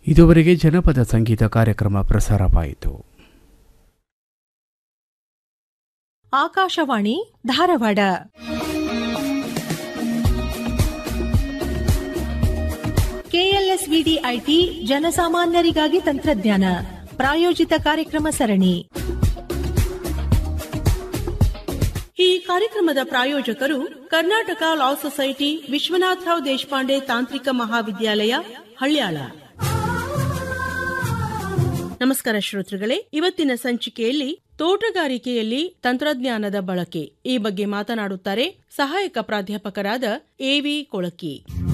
ಇದುವರೆಗೆ ಜನಪದ ಸಂಗೀತ ಕಾರ್ಯಕ್ರಮ ಪ್ರಸಾರವಾಯಿತು ಆಕಾಶವಾಣಿ ಧಾರವಾಡ ಕೆಎಲ್ಎಸ್ವಿಡಿ ಐಟಿ ಜನಸಾಮಾನ್ಯರಿಗಾಗಿ ತಂತ್ರಜ್ಞಾನ ಪ್ರಾಯೋಜಿತ ಕಾರ್ಯಕ್ರಮ ಸರಣಿ ಈ ಕಾರ್ಯಕ್ರಮದ ಪ್ರಾಯೋಜಕರು ಕರ್ನಾಟಕ ಲಾ ಸೊಸೈಟಿ ವಿಶ್ವನಾಥರಾವ್ ದೇಶಪಾಂಡೆ ತಾಂತ್ರಿಕ ಮಹಾವಿದ್ಯಾಲಯ ಹಳ್ಯಾಳ ನಮಸ್ಕಾರ ಶ್ರೋತೃಗಳೇ ಇವತ್ತಿನ ಸಂಚಿಕೆಯಲ್ಲಿ ತೋಟಗಾರಿಕೆಯಲ್ಲಿ ತಂತ್ರಜ್ಞಾನದ ಬಳಕೆ ಈ ಬಗ್ಗೆ ಮಾತನಾಡುತ್ತಾರೆ ಸಹಾಯಕ ಪ್ರಾಧ್ಯಾಪಕರಾದ ಎವಿ ಕೊಳಕಿ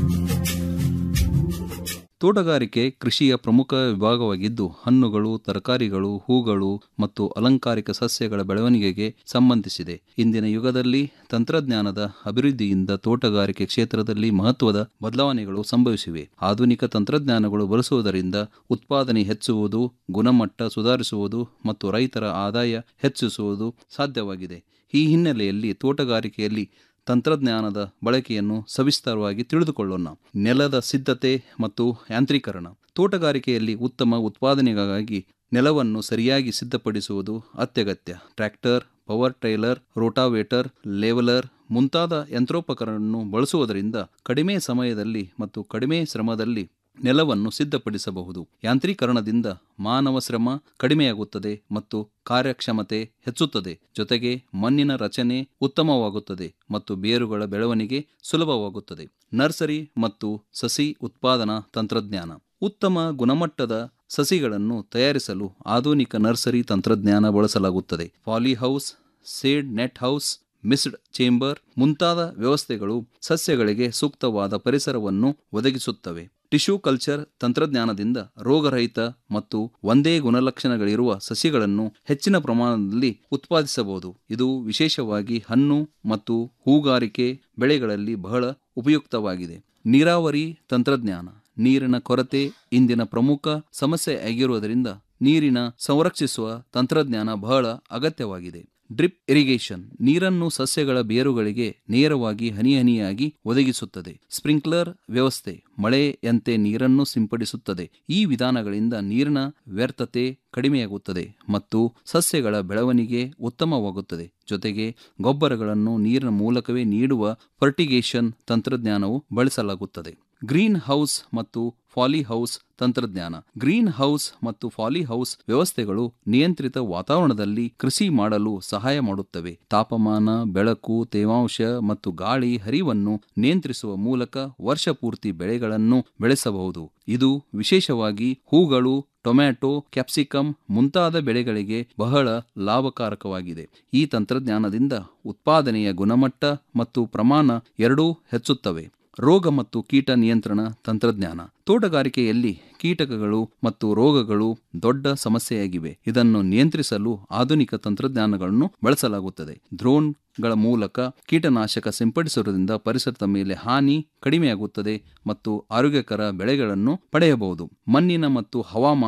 ತೋಟಗಾರಿಕೆ ಕೃಷಿಯ ಪ್ರಮುಖ ವಿಭಾಗವಾಗಿದ್ದು ಹಣ್ಣುಗಳು ತರಕಾರಿಗಳು ಹೂಗಳು ಮತ್ತು ಅಲಂಕಾರಿಕ ಸಸ್ಯಗಳ ಬೆಳವಣಿಗೆಗೆ ಸಂಬಂಧಿಸಿದೆ ಇಂದಿನ ಯುಗದಲ್ಲಿ ತಂತ್ರಜ್ಞಾನದ ಅಭಿವೃದ್ಧಿಯಿಂದ ತೋಟಗಾರಿಕೆ ಕ್ಷೇತ್ರದಲ್ಲಿ ಮಹತ್ವದ ಬದಲಾವಣೆಗಳು ಸಂಭವಿಸಿವೆ ಆಧುನಿಕ ತಂತ್ರಜ್ಞಾನಗಳು ಬಳಸುವುದರಿಂದ ಉತ್ಪಾದನೆ ಹೆಚ್ಚುವುದು ಗುಣಮಟ್ಟ ಸುಧಾರಿಸುವುದು ಮತ್ತು ರೈತರ ಆದಾಯ ಹೆಚ್ಚಿಸುವುದು ಸಾಧ್ಯವಾಗಿದೆ ಈ ಹಿನ್ನೆಲೆಯಲ್ಲಿ ತೋಟಗಾರಿಕೆಯಲ್ಲಿ ತಂತ್ರಜ್ಞಾನದ ಬಳಕೆಯನ್ನು ಸವಿಸ್ತಾರವಾಗಿ ತಿಳಿದುಕೊಳ್ಳೋಣ ನೆಲದ ಸಿದ್ಧತೆ ಮತ್ತು ಯಾಂತ್ರೀಕರಣ ತೋಟಗಾರಿಕೆಯಲ್ಲಿ ಉತ್ತಮ ಉತ್ಪಾದನೆಗಾಗಿ ನೆಲವನ್ನು ಸರಿಯಾಗಿ ಸಿದ್ಧಪಡಿಸುವುದು ಅತ್ಯಗತ್ಯ tractor power trailer rotavator leveller ಮುಂತಾದ ಯಂತ್ರೋಪಕರಣವನ್ನು ಬಳಸುವುದರಿಂದ ಕಡಿಮೆ ಸಮಯದಲ್ಲಿ ಮತ್ತು ಕಡಿಮೆ ಶ್ರಮದಲ್ಲಿ ನೆಲವನ್ನು ಸಿದ್ಧಪಡಿಸಬಹುದು ಯಾಂತ್ರೀಕರಣದಿಂದ ಮಾನವ ಶ್ರಮ ಕಡಿಮೆಯಾಗುತ್ತದೆ ಮತ್ತು ಕಾರ್ಯಕ್ಷಮತೆ ಹೆಚ್ಚುತ್ತದೆ ಜೊತೆಗೆ ಮಣ್ಣಿನ ರಚನೆ ಉತ್ತಮವಾಗುತ್ತದೆ ಮತ್ತು ಬೇರುಗಳ ಬೆಳವಣಿಗೆ ಸುಲಭವಾಗುತ್ತದೆ ನರ್ಸರಿ ಮತ್ತು ಸಸಿ ಉತ್ಪಾದನಾ ತಂತ್ರಜ್ಞಾನ ಉತ್ತಮ ಗುಣಮಟ್ಟದ ಸಸಿಗಳನ್ನು ತಯಾರಿಸಲು ಆಧುನಿಕ ನರ್ಸರಿ ತಂತ್ರಜ್ಞಾನ ಬಳಸಲಾಗುತ್ತದೆ polyhouse shade net house mist chamber ಮುಂತಾದ ವ್ಯವಸ್ಥೆಗಳು ಸಸ್ಯಗಳಿಗೆ ಸೂಕ್ತವಾದ ಪರಿಸರವನ್ನು ಒದಗಿಸುತ್ತವೆ ಟಿಶ್ಯೂ ಕಲ್ಚರ್ ತಂತ್ರಜ್ಞಾನದಿಂದ ರೋಗರಹಿತ ಮತ್ತು ಒಂದೇ ಗುಣಲಕ್ಷಣಗಳಿರುವ ಸಸಿಗಳನ್ನು ಹೆಚ್ಚಿನ ಪ್ರಮಾಣದಲ್ಲಿ ಉತ್ಪಾದಿಸಬಹುದು ಇದು ವಿಶೇಷವಾಗಿ ಹಣ್ಣು ಮತ್ತು ಹೂಗಾರಿಕೆ ಬೆಳೆಗಳಲ್ಲಿ ಬಹಳ ಉಪಯುಕ್ತವಾಗಿದೆ ನೀರಾವರಿ ತಂತ್ರಜ್ಞಾನ ನೀರಿನ ಕೊರತೆ ಇಂದಿನ ಪ್ರಮುಖ ಸಮಸ್ಯೆ ಆಗಿರುವುದರಿಂದ ನೀರಿನ ಸಂರಕ್ಷಿಸುವ ತಂತ್ರಜ್ಞಾನ ಬಹಳ ಅಗತ್ಯವಾಗಿದೆ ಡ್ರಿಪ್ ಇರಿಗೇಷನ್ ನೀರನ್ನು ಸಸ್ಯಗಳ ಬೇರುಗಳಿಗೆ ನೇರವಾಗಿ ಹನಿ ಹನಿಯಾಗಿ ಒದಗಿಸುತ್ತದೆ ಸ್ಪ್ರಿಂಕ್ಲರ್ ವ್ಯವಸ್ಥೆ ಮಳೆಯಂತೆ ನೀರನ್ನು ಸಿಂಪಡಿಸುತ್ತದೆ ಈ ವಿಧಾನಗಳಿಂದ ನೀರಿನ ವ್ಯರ್ಥತೆ ಕಡಿಮೆಯಾಗುತ್ತದೆ ಮತ್ತು ಸಸ್ಯಗಳ ಬೆಳವಣಿಗೆ ಉತ್ತಮವಾಗುತ್ತದೆ ಜೊತೆಗೆ ಗೊಬ್ಬರಗಳನ್ನು ನೀರಿನ ಮೂಲಕವೇ ನೀಡುವ ಫರ್ಟಿಗೇಷನ್ ತಂತ್ರಜ್ಞಾನವು ಬಳಸಲಾಗುತ್ತದೆ ಗ್ರೀನ್ ಹೌಸ್ ಮತ್ತು ಫಾಲಿ ಹೌಸ್ ತಂತ್ರಜ್ಞಾನ ಗ್ರೀನ್ ಹೌಸ್ ಮತ್ತು ಫಾಲಿ ಹೌಸ್ ವ್ಯವಸ್ಥೆಗಳು ನಿಯಂತ್ರಿತ ವಾತಾವರಣದಲ್ಲಿ ಕೃಷಿ ಮಾಡಲು ಸಹಾಯ ಮಾಡುತ್ತವೆ ತಾಪಮಾನ ಬೆಳಕು ತೇವಾಂಶ ಮತ್ತು ಗಾಳಿ ಹರಿವನ್ನು ನಿಯಂತ್ರಿಸುವ ಮೂಲಕ ವರ್ಷ ಪೂರ್ತಿ ಬೆಳೆಗಳನ್ನು ಬೆಳೆಸಬಹುದು ಇದು ವಿಶೇಷವಾಗಿ ಹೂಗಳು ಟೊಮ್ಯಾಟೊ ಕ್ಯಾಪ್ಸಿಕಮ್ ಮುಂತಾದ ಬೆಳೆಗಳಿಗೆ ಬಹಳ ಲಾಭಕಾರಕವಾಗಿದೆ ಈ ತಂತ್ರಜ್ಞಾನದಿಂದ ಉತ್ಪಾದನೆಯ ಗುಣಮಟ್ಟ ಮತ್ತು ಪ್ರಮಾಣ ಎರಡೂ ಹೆಚ್ಚುತ್ತವೆ ರೋಗ ಮತ್ತು ಕೀಟ ನಿಯಂತ್ರಣ ತಂತ್ರಜ್ಞಾನ ತೋಟಗಾರಿಕೆಯಲ್ಲಿ ಕೀಟಕಗಳು ಮತ್ತು ರೋಗಗಳು ದೊಡ್ಡ ಸಮಸ್ಯೆಯಾಗಿವೆ ಇದನ್ನು ನಿಯಂತ್ರಿಸಲು ಆಧುನಿಕ ತಂತ್ರಜ್ಞಾನಗಳನ್ನು ಬಳಸಲಾಗುತ್ತದೆ ಡ್ರೋನ್ಗಳ ಮೂಲಕ ಕೀಟನಾಶಕ ಸಿಂಪಡಿಸುವುದರಿಂದ ಪರಿಸರದ ಮೇಲೆ ಹಾನಿ ಕಡಿಮೆಯಾಗುತ್ತದೆ ಮತ್ತು ಆರೋಗ್ಯಕರ ಬೆಳೆಗಳನ್ನು ಪಡೆಯಬಹುದು ಮಣ್ಣಿನ ಮತ್ತು ಹವಾಮಾನ